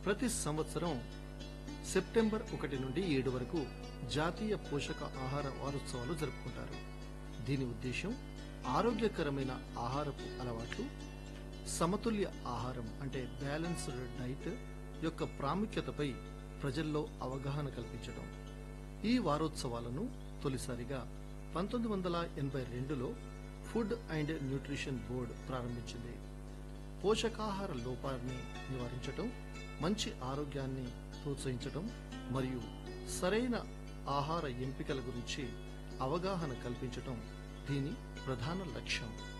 ప్రతి సంవత్సరం సెప్టెంబర్ ఒకటి నుండి ఏడు వరకు జాతీయ పోషక ఆహార వారోత్సవాలు జరుపుకుంటారు దీని ఉద్దేశం ఆరోగ్యకరమైన ఆహారపు అలవాట్లు సమతుల్య ఆహారం అంటే బ్యాలెన్స్డ్ డైట్ యొక్క ప్రాముఖ్యతపై ప్రజల్లో అవగాహన కల్పించడం ఈ వారోత్సవాలను తొలిసారిగా పంతొమ్మిది వందల ఎనభై రెండులో ఫుడ్ అండ్ న్యూట్రిషన్ బోర్డ్ ప్రారంభించింది పోషకాహార లోపాన్ని నివారించటం మంచి ఆరోగ్యాన్ని ప్రోత్సహించటం మరియు సరైన ఆహార ఎంపికల గురించి అవగాహన కల్పించటం దీని ప్రధాన లక్ష్యం